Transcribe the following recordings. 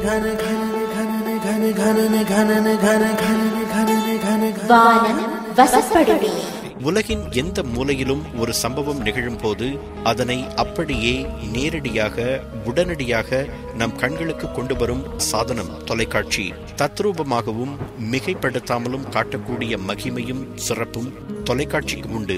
வானம் வசப்படுமே உலகின் எந்த மூலையிலும் ஒரு சம்பவம் நிகழும் போது அதனை அப்படியே நேரடியாக உடனடியாக நம் கண்களுக்கு கொண்டு வரும் சாதனம் தொலைக்காட்சி தத்ரூபமாகவும் மிகைப்படுத்தாமலும் காட்டக்கூடிய மகிமையும் சிறப்பும் தொலைக்காட்சிக்கு உண்டு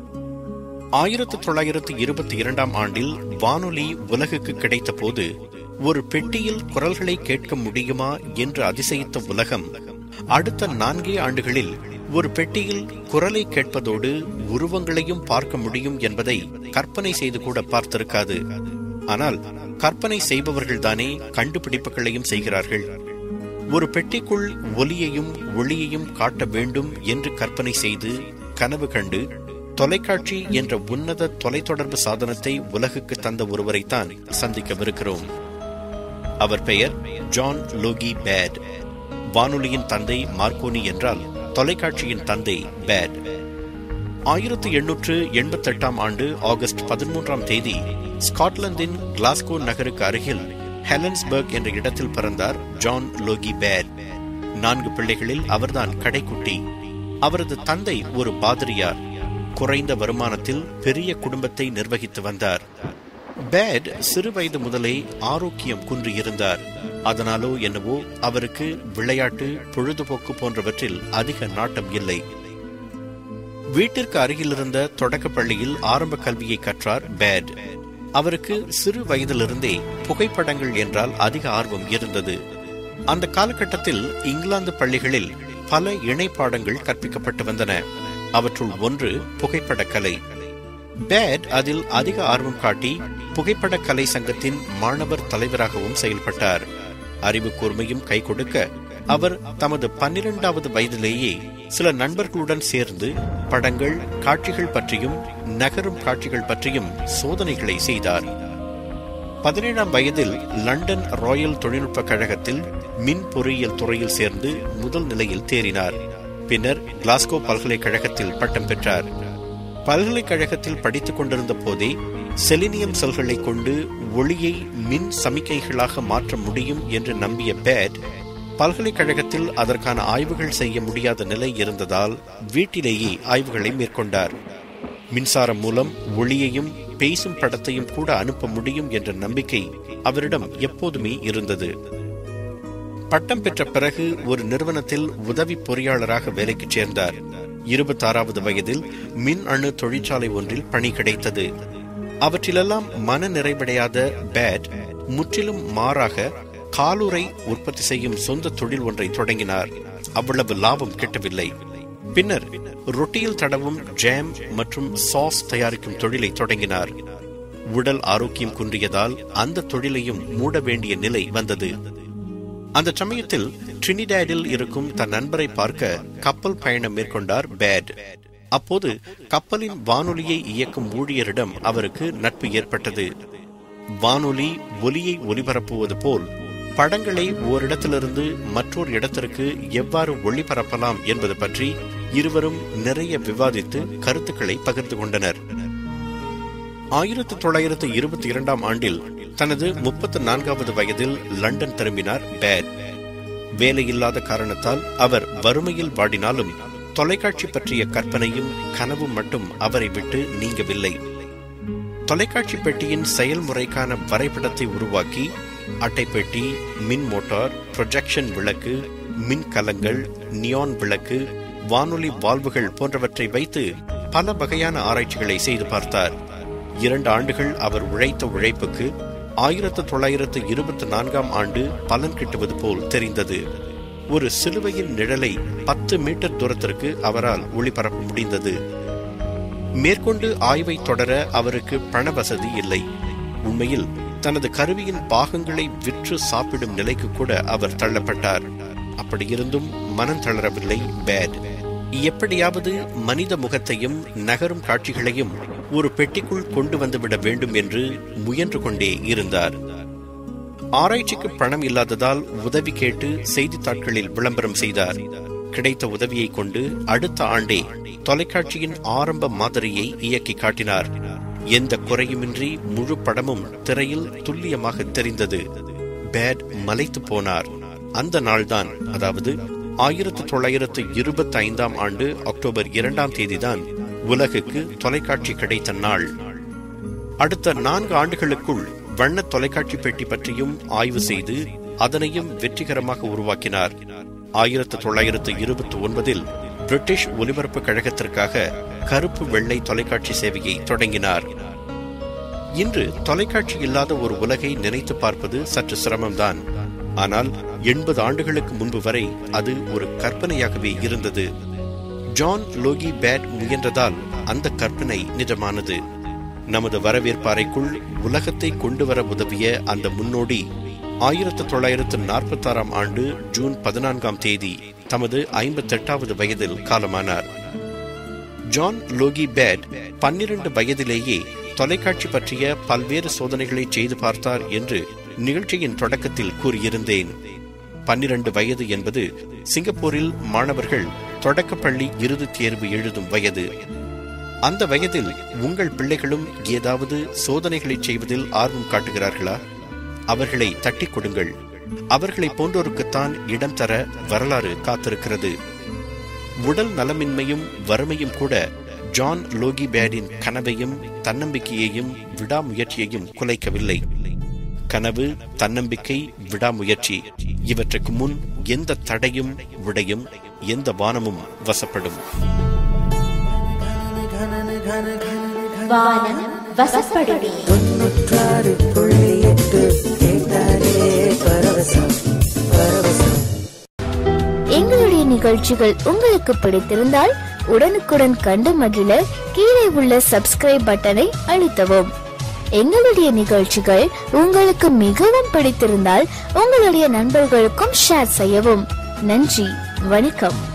ஆயிரத்து தொள்ளாயிரத்து இருபத்தி இரண்டாம் ஆண்டில் வானொலி உலகுக்கு கிடைத்த போது ஒரு பெட்டியில் குரல்களை கேட்க முடியுமா என்று அதிசயித்த உலகம் அடுத்த நான்கே ஆண்டுகளில் ஒரு பெட்டியில் குரலை கேட்பதோடு உருவங்களையும் பார்க்க முடியும் என்பதை கற்பனை செய்து கூட பார்த்திருக்காது ஆனால் கற்பனை செய்பவர்கள்தானே கண்டுபிடிப்புகளையும் செய்கிறார்கள் ஒரு பெட்டிக்குள் ஒலியையும் ஒளியையும் காட்ட வேண்டும் என்று கற்பனை செய்து கனவு கண்டு தொலைக்காட்சி என்ற உன்னத தொலைத்தொடர்பு சாதனத்தை உலகுக்கு தந்த ஒருவரைத்தான் சந்திக்கவிருக்கிறோம் அவர் பெயர் ஜான் லோகி பேட் வானொலியின் தந்தை மார்க்கோனி என்றால் தொலைக்காட்சியின் தந்தை பேட் ஆயிரத்தி எண்ணூற்று எண்பத்தெட்டாம் ஆண்டு ஆகஸ்ட் பதிமூன்றாம் தேதி ஸ்காட்லாந்தின் கிளாஸ்கோ நகருக்கு அருகில் ஹெலன்ஸ்பர்க் என்ற இடத்தில் பிறந்தார் ஜான் லோகி பேட் நான்கு பிள்ளைகளில் அவர்தான் கடைக்குட்டி அவரது தந்தை ஒரு பாதிரியார் குறைந்த வருமானத்தில் பெரிய குடும்பத்தை நிர்வகித்து வந்தார் பேட் சிறு வயது முதலே ஆரோக்கியம் குன்றியிருந்தார் அதனாலோ என்னவோ அவருக்கு விளையாட்டு பொழுதுபோக்கு போன்றவற்றில் அதிக நாட்டம் இல்லை வீட்டிற்கு அருகிலிருந்த தொடக்கப் பள்ளியில் ஆரம்ப கல்வியை கற்றார் பேட் அவருக்கு சிறு வயதிலிருந்தே புகைப்படங்கள் என்றால் அதிக ஆர்வம் இருந்தது அந்த காலகட்டத்தில் இங்கிலாந்து பள்ளிகளில் பல இணைப்பாடங்கள் கற்பிக்கப்பட்டு வந்தன அவற்றுள் ஒன்று புகைப்படக் கலை பேட் அதில் அதிக ஆர்வம் காட்டி புகைப்பட கலை சங்கத்தின் மாணவர் தலைவராகவும் செயல்பட்டார் அறிவு கூர்மையும் கை கொடுக்க அவர் தமது பன்னிரெண்டாவது வயதிலேயே சில நண்பர்களுடன் சேர்ந்து படங்கள் காட்சிகள் பற்றியும் நகரும் காட்சிகள் பற்றியும் சோதனைகளை செய்தார் பதினேழாம் வயதில் லண்டன் ராயல் தொழில்நுட்ப கழகத்தில் மின் பொறியியல் துறையில் சேர்ந்து முதல் நிலையில் தேறினார் பின்னர் கிளாஸ்கோ பல்கலைக்கழகத்தில் பட்டம் பெற்றார் பல்கலைக்கழகத்தில் படித்துக் கொண்டிருந்த போதே செலினியம் செல்களை கொண்டு ஒளியை மின் சமிக்கைகளாக மாற்ற முடியும் என்று நம்பிய பேட் பல்கலைக்கழகத்தில் அதற்கான ஆய்வுகள் செய்ய முடியாத நிலை இருந்ததால் வீட்டிலேயே ஆய்வுகளை மேற்கொண்டார் மின்சாரம் மூலம் ஒளியையும் பேசும் படத்தையும் கூட அனுப்ப முடியும் என்ற நம்பிக்கை அவரிடம் எப்போதுமே இருந்தது பட்டம் பெற்ற பிறகு ஒரு நிறுவனத்தில் உதவி பொறியாளராக வேலைக்கு சேர்ந்தார் இருபத்தாறாவது வயதில் மின் அணு தொழிற்சாலை ஒன்றில் பணி கிடைத்தது அவற்றிலெல்லாம் மன நிறைவடையாத பேட் முற்றிலும் மாறாக காலுரை உற்பத்தி செய்யும் சொந்த தொழில் ஒன்றை தொடங்கினார் அவ்வளவு லாபம் கிட்டவில்லை பின்னர் ரொட்டியில் தடவும் ஜாம் மற்றும் சாஸ் தயாரிக்கும் தொழிலை தொடங்கினார் உடல் ஆரோக்கியம் குன்றியதால் அந்த தொழிலையும் மூட வேண்டிய நிலை வந்தது அந்த சமயத்தில் ட்ரினிடாடில் இருக்கும் தன் நண்பரை பார்க்க கப்பல் பயணம் மேற்கொண்டார் பேட் அப்போது கப்பலின் வானொலியை இயக்கும் ஊழியரிடம் அவருக்கு நட்பு ஏற்பட்டது வானொலி ஒலியை ஒலிபரப்புவது போல் படங்களை ஓரிடத்திலிருந்து மற்றொரு இடத்திற்கு எவ்வாறு ஒளிபரப்பலாம் என்பது பற்றி இருவரும் நிறைய விவாதித்து கருத்துக்களை பகிர்ந்து கொண்டனர் ஆயிரத்தி தொள்ளாயிரத்து இருபத்தி இரண்டாம் ஆண்டில் தனது முப்பத்தி நான்காவது வயதில் லண்டன் திரும்பினார் பேட் வேலையில்லாத காரணத்தால் அவர் வறுமையில் வாடினாலும் தொலைக்காட்சி பற்றிய கற்பனையும் கனவும் மட்டும் அவரை விட்டு நீங்கவில்லை தொலைக்காட்சி பெட்டியின் செயல்முறைக்கான வரைபடத்தை உருவாக்கி அட்டைப்பெட்டி மின் மோட்டார் ப்ரொஜெக்ஷன் விளக்கு மின் கலங்கள் நியான் விளக்கு வானொலி வால்வுகள் போன்றவற்றை வைத்து பல வகையான ஆராய்ச்சிகளை செய்து பார்த்தார் இரண்டு ஆண்டுகள் அவர் உழைத்த உழைப்புக்கு ஆயிரத்து தொள்ளாயிரத்து இருபத்தி நான்காம் ஆண்டு பலன் கிட்டுவது போல் தெரிந்தது ஒரு சிலுவையின் நிழலை பத்து மீட்டர் தூரத்திற்கு அவரால் ஒளிபரப்ப முடிந்தது மேற்கொண்டு ஆய்வை தொடர அவருக்கு பண வசதி இல்லை உண்மையில் தனது கருவியின் பாகங்களை விற்று சாப்பிடும் நிலைக்கு கூட அவர் தள்ளப்பட்டார் அப்படியிருந்தும் மனம் தளரவில்லை பேட் எப்படியாவது மனித முகத்தையும் நகரும் காட்சிகளையும் ஒரு பெட்டிக்குள் கொண்டு வந்துவிட வேண்டும் என்று முயன்று கொண்டே இருந்தார் ஆராய்ச்சிக்கு பணம் இல்லாததால் உதவி கேட்டு செய்தித்தாட்களில் விளம்பரம் செய்தார் கிடைத்த உதவியை கொண்டு அடுத்த ஆண்டே தொலைக்காட்சியின் ஆரம்ப மாதிரியை இயக்கி காட்டினார் எந்த குறையுமின்றி முழு படமும் திரையில் துல்லியமாக தெரிந்தது பேட் மலைத்து போனார் அந்த நாள்தான் அதாவது ஆயிரத்து தொள்ளாயிரத்து இருபத்தி ஐந்தாம் ஆண்டு அக்டோபர் இரண்டாம் தேதிதான் உலகுக்கு தொலைக்காட்சி கிடைத்த நாள் அடுத்த நான்கு ஆண்டுகளுக்குள் வண்ண தொலைக்காட்சி பெட்டி பற்றியும் ஆய்வு செய்து அதனையும் வெற்றிகரமாக உருவாக்கினார் ஆயிரத்து தொள்ளாயிரத்து இருபத்தி ஒன்பதில் பிரிட்டிஷ் ஒலிபரப்பு கழகத்திற்காக கருப்பு வெள்ளை தொலைக்காட்சி சேவையை தொடங்கினார் இன்று தொலைக்காட்சி இல்லாத ஒரு உலகை நினைத்து பார்ப்பது சற்று சிரமம்தான் ஆனால் எண்பது ஆண்டுகளுக்கு முன்பு வரை அது ஒரு கற்பனையாகவே இருந்தது ஜான் லோகி பேட் முயன்றதால் அந்த கற்பனை நிஜமானது நமது வரவேற்பாறைக்குள் உலகத்தை கொண்டு வர உதவிய அந்த முன்னோடி ஆயிரத்து தொள்ளாயிரத்து நாற்பத்தி ஆறாம் ஆண்டு ஜூன் பதினான்காம் தேதி தமது ஐம்பத்தெட்டாவது வயதில் காலமானார் ஜான் லோகி பேட் பன்னிரண்டு வயதிலேயே தொலைக்காட்சி பற்றிய பல்வேறு சோதனைகளை செய்து பார்த்தார் என்று நிகழ்ச்சியின் தொடக்கத்தில் கூறியிருந்தேன் பன்னிரண்டு வயது என்பது சிங்கப்பூரில் மாணவர்கள் தொடக்கப்பள்ளி இறுதித் தேர்வு எழுதும் வயது அந்த வயதில் உங்கள் பிள்ளைகளும் ஏதாவது சோதனைகளை செய்வதில் ஆர்வம் காட்டுகிறார்களா அவர்களை தட்டிக் கொடுங்கள் அவர்களை போன்றோருக்குத்தான் இடம் தர வரலாறு காத்திருக்கிறது உடல் நலமின்மையும் வறுமையும் கூட ஜான் லோகி பேடின் கனவையும் தன்னம்பிக்கையையும் விடாமுயற்சியையும் குலைக்கவில்லை கனவு தன்னம்பிக்கை விடாமுயற்சி இவற்றுக்கு முன் எந்த தடையும் உடையும் எந்த வானமும் வசப்படும் வானம் வசப்படுமே தொண்ணூற்றாறு புள்ளி எட்டு கேட்டாலே பரவசம் பரவசம் எங்களுடைய நிகழ்ச்சிகள் உங்களுக்கு பிடித்திருந்தால் உடனுக்குடன் கண்டு மகிழ கீழே உள்ள சப்ஸ்கிரைப் பட்டனை அழுத்தவும் எங்களுடைய நிகழ்ச்சிகள் உங்களுக்கு மிகவும் பிடித்திருந்தால் உங்களுடைய நண்பர்களுக்கும் ஷேர் செய்யவும் நன்றி வணக்கம்